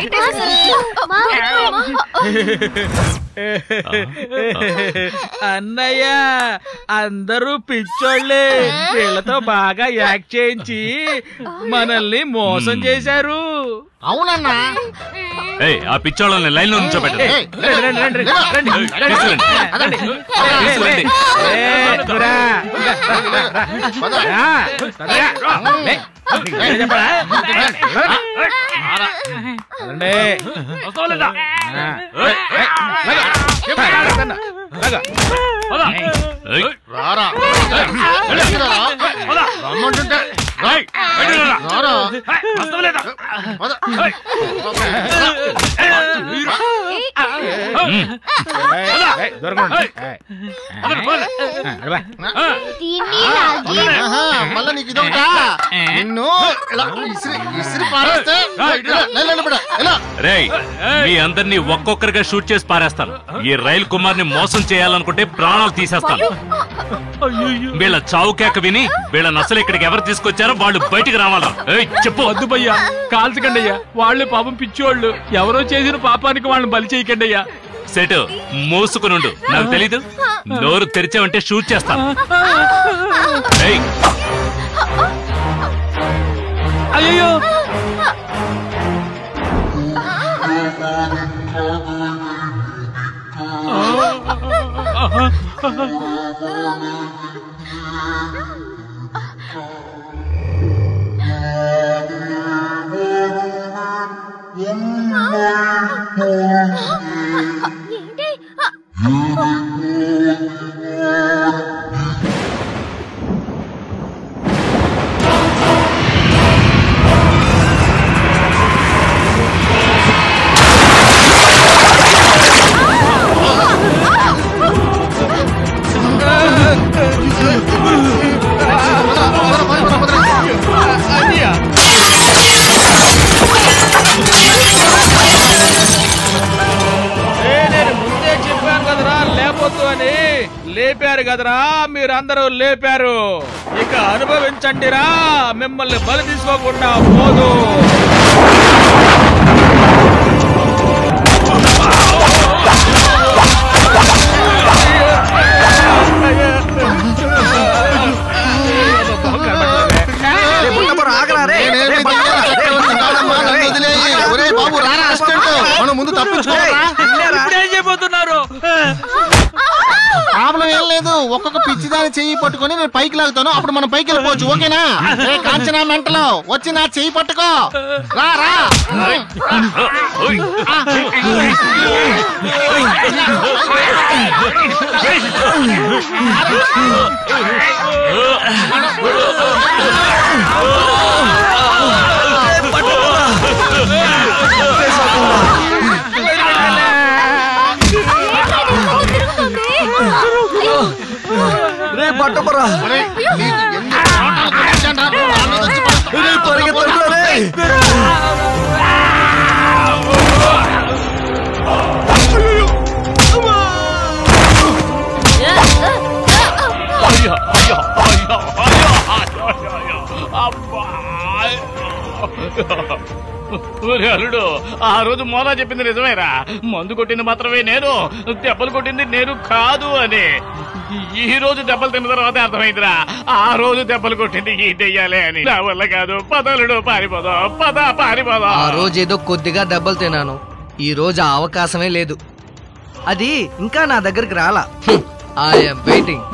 Light అన్నయ్య అందరూ పిచ్చోళ్ళే వీళ్ళతో బాగా యాక్ట్ చేయించి మనల్ని మోసం చేశారు అవునన్నా ఏయ్ ఆ పిచ్చోళ్ళని లైన్ లో నుంచోబెట్టండి ఏయ్, రండి, రండి, రండి, రండి, రండి, రండి. తీసుకురండి. రండి. తీసుకురండి. ఏ, రా, రా, పద. రా, త్వరగా, రా. లే, నీకు ఏం చెప్పరా? రండి. ఆ, ఏయ్, ఏయ్, లాగా. లాగా, లాగా. ఏయ్, రారా రారా. రమ్మంటుంటే రా. రారా పద. ఏయ్, ఏయ్, దూరంగా ఉండు. ఏయ్. ఆ, అడవా. ఆహా, మళ్ళా నీకు ఇదొకటా నిన్ను ఇలా ఇసిరి ఇసిరి పారేస్తే ఇలా, లే, లే, నిలబడ. ఇలా. రేయ్ మీ అందరినీ ఒక్కొక్కరిగా షూట్ చేసి పారేస్తాను ఈ రైల్ కుమార్ ని మోసం చేయాలనుకుంటే ప్రాణాలు తీసేస్తాను వీళ్ళ చావు కేక విని వీళ్ళని అసలు ఇక్కడికి ఎవరు తీసుకొచ్చారో వాళ్ళు బయటికి రావాలా ఏయ్, చెప్పు వద్దు భయ్యా కాల్చకండి అయ్యా వాళ్ళు పాపం పిచ్చోళ్ళు ఎవరో చేసిన పాపానికి వాళ్ళని బలి చేయకండి అయ్యా సెట్ మూసుకునుండు నాకు తెలీదు నోరు తెరిచావంటే షూట్ చేస్తాను ఏయ్, అయ్యో ఏ, నేను ముందే చెప్పాను కదరా లేపొద్దు అని లేపారు కదరా మీరందరూ లేపారు ఇక అనుభవించండిరా మిమ్మల్ని బలి తీసుకోకుండా పోదు నేనేమి చెయ్యను. చక్రవర్తి కాదమ్మా, నన్ను వదిలేయి. ఒరేయ్ బాబు రారా అసిస్టెంట్ మనం ముందు తప్పించుకోరా ఏం చేయబోతున్నారు ప్రాబ్లం ఏం లేదు ఒక్కొక్క పిచ్చిదాని చెయ్యి పట్టుకొని నేను పైకి లాగుతాను అప్పుడు మనం పైకి వెళ్ళిపోవచ్చు ఓకేనా ఏ కాంచనా మెంటలో వచ్చి నా చెయ్యి పట్టుకో రా రా రే పట్టపరా ఒరేయ్, నీకు ఎన్ని చోట్ల కొట్టించానురా, నువ్వు నా మీద వచ్చి పడతావు. రే పరిగెత్తరా రే అయ్యో, అయ్యో, అయ్యో, అయ్యో, అయ్యో, అయ్యో, అబ్బా. ఒరే అల్లుడు ఆ రోజు మోలా చెప్పింది నిజమేరా మందు కొట్టింది మాత్రమే నేను దెబ్బలు కొట్టింది నేను కాదు అని ఈ రోజు దెబ్బలు తిన్న తర్వాత అర్థమైందిరా ఆ రోజు దెబ్బలు కొట్టింది ఈ దెయ్యాలే అని నా వల్ల కాదు పదలుడు పారిపోదాం పద పారిపోదాం ఆ రోజు ఏదో కొద్దిగా దెబ్బలు తిన్నాను ఈ రోజు ఆ అవకాశమే లేదు అది ఇంకా నా దగ్గరికి రాలా ఐఎమ్ వెయిటింగ్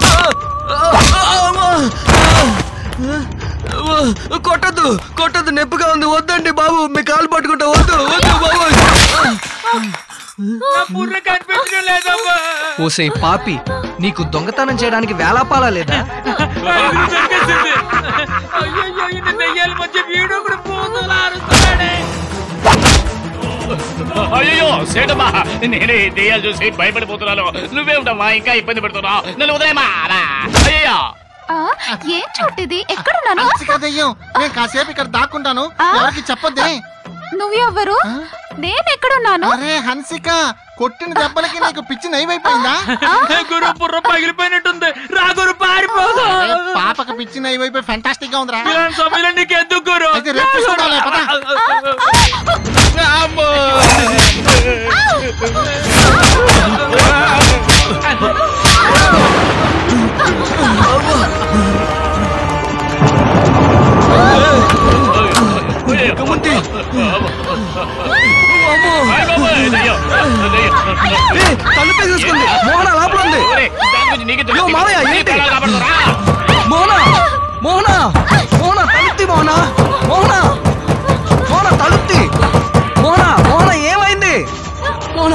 కొట్టద్దు కొట్టద్దు నొప్పిగా ఉంది వద్దండి బాబు మీ కాలు పట్టుకుంటా వద్దు వద్దు బాబు బుర్ర కనిపించడం లేదమ్మా ఓసే పాపి నీకు దొంగతనం చేయడానికి వేలాపాలా లేదా దొరికేసింది. అయ్యయ్యో, ఇన్ని దెయ్యాల మధ్య వీడు కూడా పూతలా అరుస్తున్నాడే. అయ్యో సేటమ్మా నేనే ఈ దెయ్యాలు చూసి భయపడిపోతున్నాను నువ్వేమిటమ్మా ఇంకా ఇబ్బంది పెడుతున్నావు నన్ను వదిలేమా అయ్యో ఆ, ఏం చోటిది ఎక్కడున్నాను అలసిక దెయ్యం నేను కాసేపు ఇక్కడ దాక్కుంటాను ఎవరికి చెప్పొద్దే నువ్వెవ్వరు నేను ఎక్కడున్నాను అరే హన్సిక కొట్టిన దెబ్బలకి నీకు పిచ్చి నయమైపోయిందా గురు బుర్ర పగిలిపోయినట్టుంది రా గురు పారిపోదు ఏ, పాపకి పిచ్చి నయమైపోయి ఫెంటాస్టిక్ గా ఉందిరా ఇలాంటి సమయంలో నీకెందుకు గురు అయితే రేపు చూడాలి, పద. గమ్ముంటి. అయ్ బాబోయ్, దెయ్యం, దెయ్యం. ఏ, తలుపే చూసుకుంది మోహన లోపల ఉంది ఒరేయ్, దాని గురించి నీకే అయ్యో, మావయ్య, నీ ఏంటి? ప్రాణాలు కాపాడుకోరా. మోహన మోహన మోహన తలుపుతి మోహన మోహన మోహన తలుపుతి మోహన మోహన ఏమైంది మోహన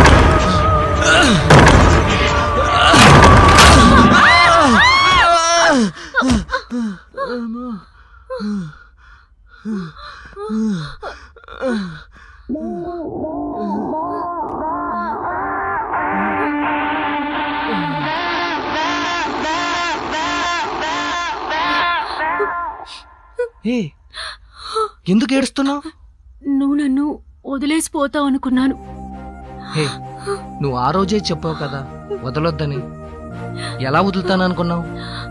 ఏ ఎందుకు ఏడుస్తున్నావు నువ్వు నన్ను వదిలేసిపోతావు అనుకున్నాను హే నువ్వు ఆ రోజే చెప్పావు కదా వదలొద్దని ఎలా వదులుతాను అనుకున్నావు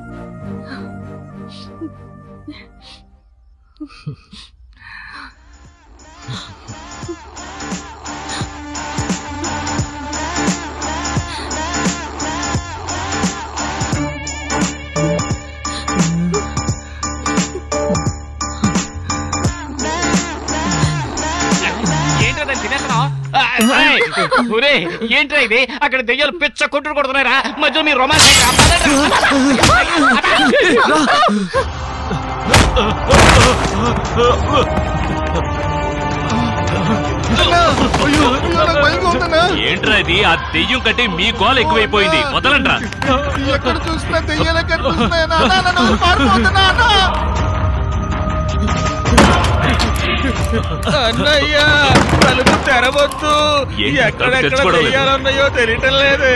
ఏంట్రా దాన్ని తినేస్తున్నావ్? ఆ, ఏయ్, ఒరేయ్, ఏంట్రా ఇది అక్కడ దెయ్యాలు పిచ్చ కొట్టుడు కొడుతున్నారా మధ్యలో మీరు రొమాన్స్ అయ్యో, నాకు భయంగా ఉందన్నా. ఏంట్రా ఇది ఆ దెయ్యం కంటే మీ గోల ఎక్కువైపోయింది వదలండ్రా ఎక్కడ చూసినా దెయ్యాలే కనిపిస్తున్నాయి నాన్న, నన్ను పారిపోతున్నా అన్నా. అన్నయ్య తలుపు తెరవద్దు ఏంటి, ఎక్కడెక్కడ తెచ్చుకోవడం లేదు. దెయ్యాలున్నాయో తెలియటం లేదే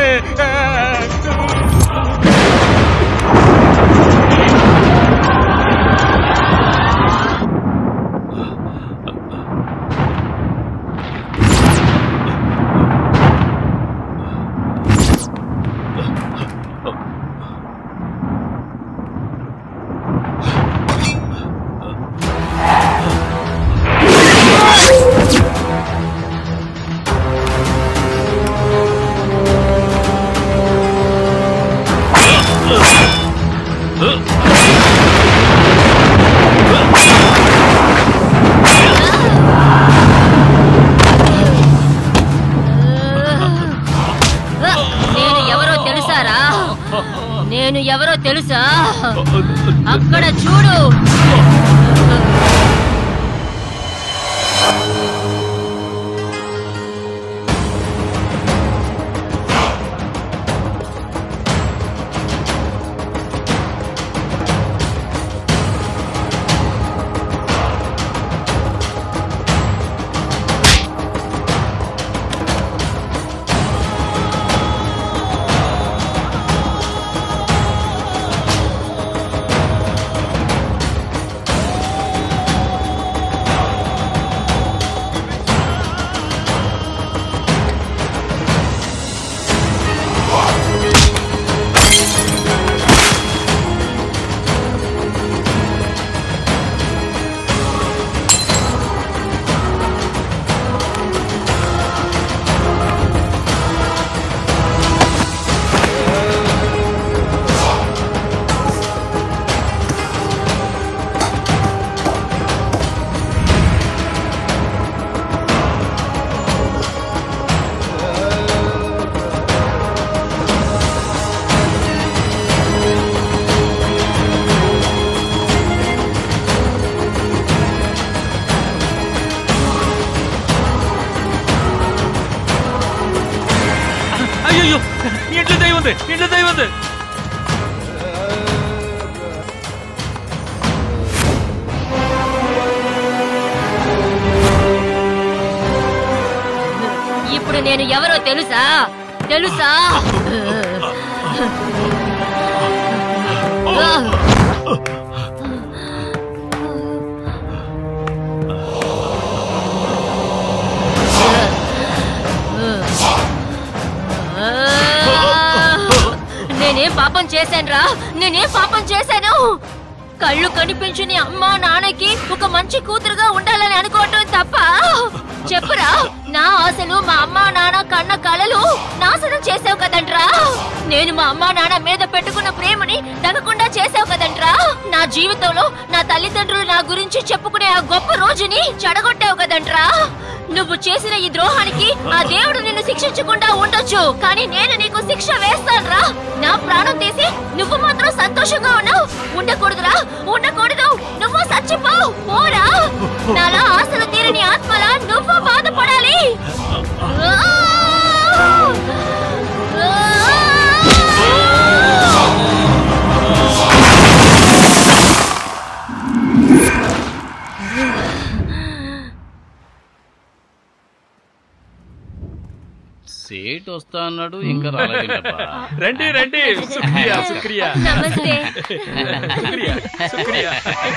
నేను ఎవరో తెలుసారా నేను ఎవరో తెలుసా అక్కడ చూడు అయ్యో ఇంట్లో దయ్యం ఉంది ఇంట్లో దయ్యం ఉంది ఇప్పుడు నేను ఎవరో తెలుసా తెలుసా నేనేం పాపం చేశానురా నేనేం పాపం చేశాను కళ్ళు కనిపించని అమ్మా నాన్నకి ఒక మంచి కూతురుగా ఉండాలని అనుకోవటం తప్ప చెప్పురా నా ఆశలు మా అమ్మా నాన్న కన్న కలలు నాశనం చేసావు కదంట్రా నేను మా అమ్మా నాన్న మీద పెట్టుకున్న ప్రేమని తగ్గకుండా చేసావు కదంట్రా నా జీవితంలో నా తల్లిదండ్రులు నా గురించి చెప్పుకునే ఆ గొప్ప రోజుని చెడగొట్టావు కదంట్రా నువ్వు చేసిన ఈ ద్రోహానికి ఆ దేవుడు నిన్ను శిక్షించకుండా ఉండొచ్చు కానీ నేను నీకు శిక్ష వేస్తానురా నా ప్రాణం తీసి నువ్వు మాత్రం సంతోషంగా ఉన్నావు ఉండకూడదురా ఉండకూడదు నువ్వు చచ్చిపోవు పోరా నాలా ఆశలు తీరని ఆత్మలా నువ్వు బాధపడాలి ఆ! ఆ! సేట్ వస్తా అన్నాడు ఇంకా రాలేదేంటబ్బా? రండి రండి శుక్రియా శుక్రియా నమస్తే శుక్రియా శుక్రియా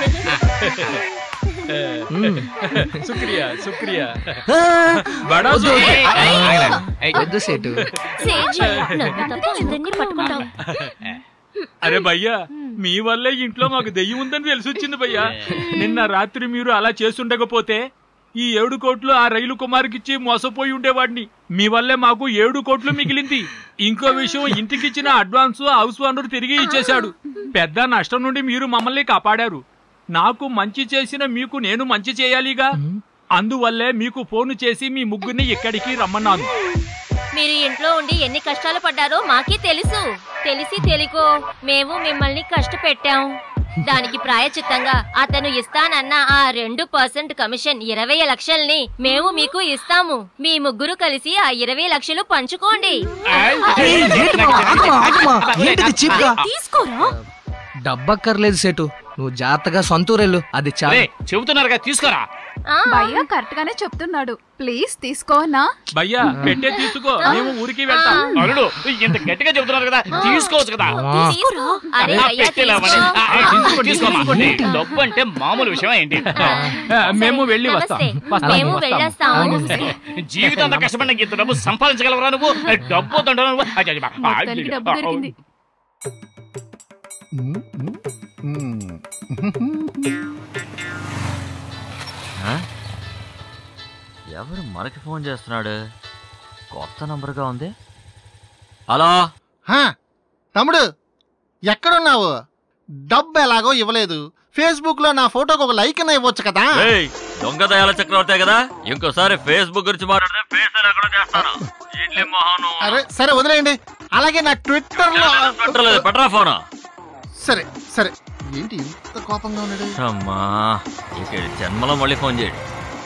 శుక్రియా శుక్రియా బడా శుక్రియా. వద్దు సేటు సేజీ నన్ను తప్ప అందరినీ పట్టుకుంటావు అరే భయ్యా మీ వల్లే ఇంట్లో మాకు దెయ్యం ఉందని తెలిసి వచ్చింది భయ్యా నిన్న రాత్రి మీరు అలా చేసుండకపోతే ఈ ఏడు కోట్లు ఆ రైలు కుమార్కిచ్చి మోసపోయి ఉండేవాడిని మీ వల్లే మాకు ఏడు కోట్లు మిగిలింది ఇంకో విషయం ఇంటికిచ్చిన అడ్వాన్స్ హౌస్ ఓనర్ తిరిగి ఇచ్చేశాడు పెద్ద నష్టం నుండి మీరు మమ్మల్ని కాపాడారు నాకు మంచి చేసిన మీకు నేను మంచి చేయాలిగా అందువల్లే మీకు ఫోన్ చేసి మీ ముగ్గురిని ఇక్కడికి రమ్మన్నాను మీరు ఇంట్లో ఉండి ఎన్ని కష్టాలు పడ్డారో మాకే తెలుసు తెలిసి తెలికో మేము మిమ్మల్ని కష్టపెట్టాం దానికి ప్రాయచిత్తంగా అతను ఇస్తానన్న ఆ రెండు పర్సెంట్ కమిషన్ ఇరవై లక్షల్ని మేము మీకు ఇస్తాము మీ ముగ్గురు కలిసి ఆ ఇరవై లక్షలు పంచుకోండి ఏంటిది చీప్ గా తీసుకోరా డబ్బక్కర్లేదు సేటు నువ్వు జాగ్రత్తగా సొంతూరెళ్ళు అది రే, చాలు చెబుతున్నారుగా తీసుకోరా ఆ, భయ్యా కరెక్ట్ గానే చెప్తున్నాడు ప్లీజ్ తీసుకో అన్నా భయ్యా పెట్టే తీసుకో మేము ఊరికి వెళ్తాం అల్లుడు ఇంత గట్టిగా చెబుతున్నారు కదా తీసుకోవచ్చు కదా తీసుకో. అరే ఆ, అయ్యా, పెట్టేలా తీసుకో. అవ్వండి. ఆ, ఆ, తీసుకోమ్మా. డబ్బు అంటే మామూలు విషయం ఏంటి ఆ, మేము వెళ్ళి వస్తాం నమస్తే. వస్తాం, మేము వస్తాం. వెళ్ళొస్తాము జీవితం అంతా కష్టపడిన ఇంత డబ్బు సంపాదించగలవరా నువ్వు డబ్బు వద్దంటావు నువ్వు అయ్య, అయ్య, అయ్య, మొత్తానికి డబ్బు దొరికింది ఎవరు మనకి ఫోన్ చేస్తున్నాడు కొత్త నంబర్గా ఉంది హలో హా, తమ్ముడు ఎక్కడున్నావు డబ్బు ఎలాగో ఇవ్వలేదు ఫేస్బుక్ లో నా ఫోటోకి ఒక లైక్ అయినా ఇవ్వచ్చు కదా ఏయ్, దొంగ దయాల చక్రవర్తి కదా ఇంకోసారి ఫేస్బుక్ గురించి మాట్లాడితే ఫేస్ ఎక్కడ చేస్తాను ఇడ్లీ మొహను అరే సరే వదిలేయండి అలాగే నా ట్విట్టర్ లో పెట్టలేదు పెట్టరా ఫోన్ సరే సరే ఏంటి ఇంత కోపంగా ఉన్నాడు అమ్మా ఇక జన్మలో మళ్ళీ ఫోన్ చేయడు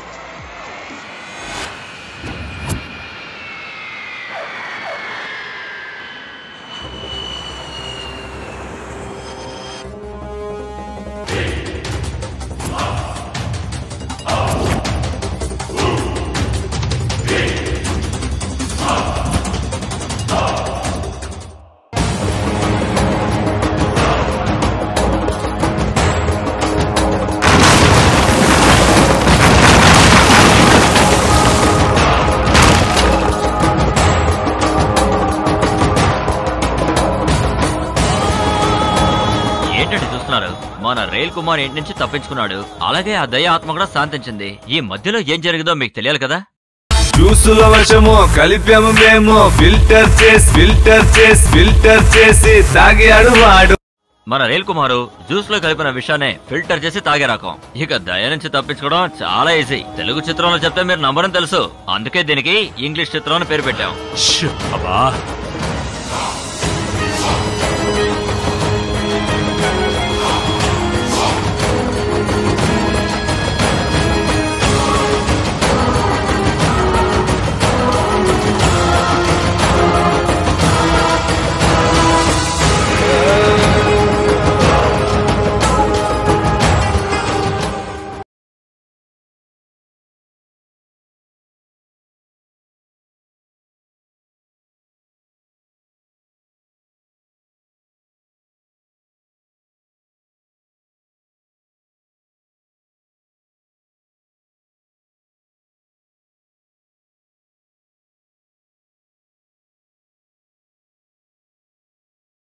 ఏంటంటే చూస్తున్నారు మన రైల్ కుమార్ ఇంటి నుంచి తప్పించుకున్నాడు అలాగే ఆ దయ ఆత్మ కూడా శాంతించింది ఈ మధ్యలో ఏం జరిగిందో మీకు తెలియాలి కదా జ్యూసుల వర్షము కలిపాము మేము ఫిల్టర్ చేసి ఫిల్టర్ చేసి ఫిల్టర్ చేసి తాగాడు వాడు మన రైల్ కుమారు జ్యూస్ లో కలిపిన విషయాన్ని ఫిల్టర్ చేసి తాగే రకం ఇక దయ నుంచి తప్పించుకోవడం చాలా ఈజీ తెలుగు చిత్రంలో చెప్తే మీరు నంబరని తెలుసు అందుకే దీనికి ఇంగ్లీష్ చిత్రం అని పేరు పెట్టాం అబ్బా